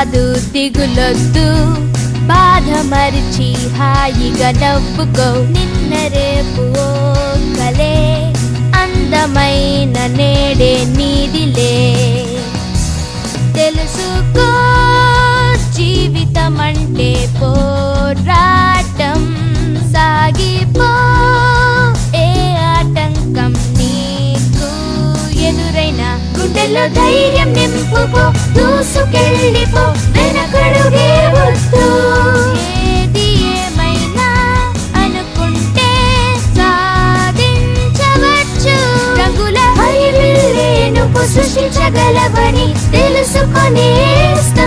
కాదు దిగులొద్దు బాధ మరిచి హాయిగా నవ్వుకో నిన్న రేపు ఓ కలే అందమైన నేడే నీదిలే తెలుసుకో జీవితం అంటే పోరాటం సాగిపో ఏ ఆటంకం నీకు ఎదురైనా గుండెల్లో ధైర్యం నింపుకో దూసుకెళ్ళిపో వెనకడుగే వద్దు ఏది ఏమైనా అనుకుంటే సాధించవచ్చు రంగుల హరివిల్లేనుకు సృష్టించగలవని తెలుసుకొనేస్తా